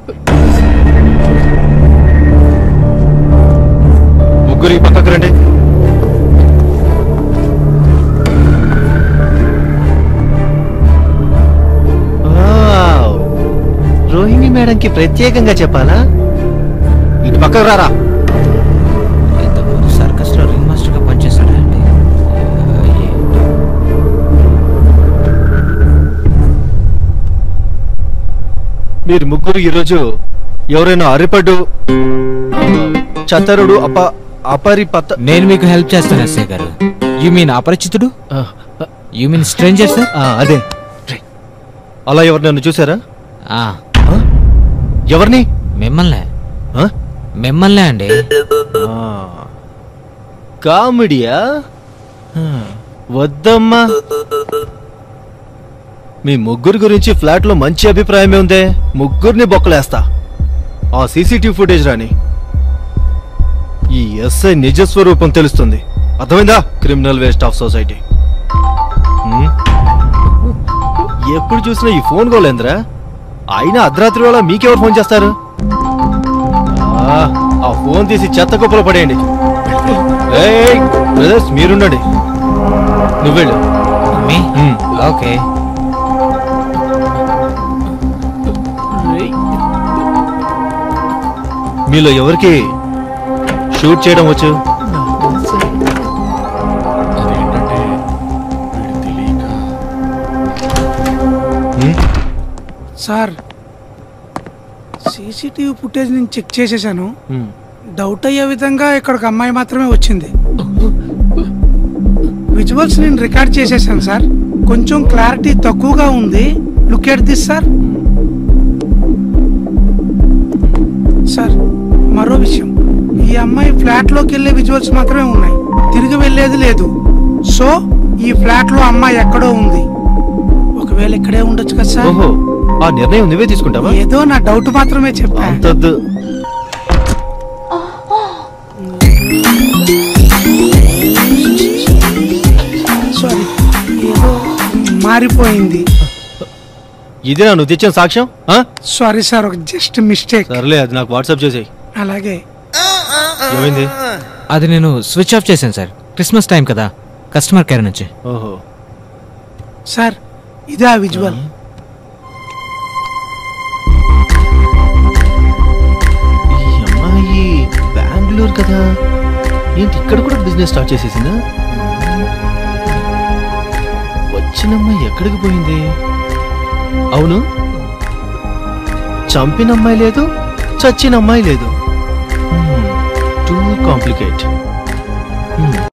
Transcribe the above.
ముగ్గురు ఈ పక్కకు రండి వావ్. రోహిణి మేడంకి ప్రత్యేకంగా చెప్పాలా ఇటు పక్కకు రారా ఇంతకుముందు సర్కస్ లో రింగ్ మాస్టర్ గా పనిచేశాడా అండి ఆ, ఏంటో. మీరు ముగ్గురు ఈరోజు ఎవరైనా అరిపడ్డు చతరుడు అప అపరిపత నేను మీకు హెల్ప్ చేస్తాను ఎస్ఐ గారు యు మీన్ అపరిచితుడు ఆ, యు మీన్ స్ట్రేంజర్ సార్ ఆ, అదే అలా ఎవరు నన్ను చూసారా ఆ, ఆ? ఎవరిని మిమ్మల్నే ఆ? మిమ్మల్నే అండి ఆ. కామెడీయా ఆ, వద్దమ్మా మీ ముగ్గురు గురించి ఫ్లాట్ లో మంచి అభిప్రాయమే ఉందే ముగ్గురిని బొక్కలేస్తా ఆ సీసీటీవీ ఫుటేజ్ రాని ఈ ఎస్ఐ నిజ స్వరూపం తెలుస్తుంది అర్థమైందా క్రిమినల్ వేస్ట్ ఆఫ్ సొసైటీ హ్మ్? ఎప్పుడు చూసినా ఈ ఫోన్ గోలేంద్రా అయినా అర్ధరాత్రి వేళ మీకెవరు ఫోన్ చేస్తారు ఆ, ఆ ఫోన్ తీసి చెత్త కుప్పలో పడేయండి ఏయ్, బ్రదర్స్ మీరుండండి నువ్వెళ్ళు మీ హ్మ్. ఓకే మీలో ఎవరికి షూట్ చేయడం వచ్చు అదేంటంటే వీడు తెలియక హ్మ్? సార్ సీసీటీవీ ఫుటేజ్ నేను చెక్ చేసేసాను హ్మ్. డౌట్ అయ్యే విధంగా ఇక్కడికి అమ్మాయి మాత్రమే వచ్చింది విజువల్స్ నేను రికార్డ్ చేసేసాను సార్ కొంచెం క్లారిటీ తక్కువగా ఉంది look at this sir sir మరో విషయం ఈ అమ్మాయి ఫ్లాట్ లోకి వెళ్ళే విజువల్స్ మాత్రమే ఉన్నాయి తిరిగి వెళ్ళేది లేదు సో ఈ ఫ్లాట్ లో అమ్మాయి ఎక్కడో ఉంది ఒకవేళ ఇక్కడే ఉండొచ్చు కదా సార్ ఓహో ఆ నిర్ణయం నువ్వే తీసుకుంటావా ఏదో నా డౌట్ మాత్రమే చెప్పా అంతద్దు సారీ ఏదో మారిపోయింది ఇదే నువ్వు తెచ్చిన సాక్ష్యం ఆ? సారీ సార్ ఒక జస్ట్ మిస్టేక్ సర్లే అది నాకు వాట్సాప్ చేసేయి అలాగే ఏమైంది అది నేను స్విచ్ ఆఫ్ చేశాను సార్ క్రిస్మస్ టైం కదా కస్టమర్ కేర్ నుంచి ఓహో సార్ ఇదే ఆ విజువల్ ఈ అమ్మాయి బెంగళూరు కదా ఏంటి ఇక్కడ కూడా బిజినెస్ స్టార్ట్ చేసేసిందా వచ్చిన అమ్మాయి ఎక్కడికి పోయింది అవును చంపిన అమ్మాయి లేదు చచ్చిన అమ్మాయి లేదు టూ కాంప్లికేట్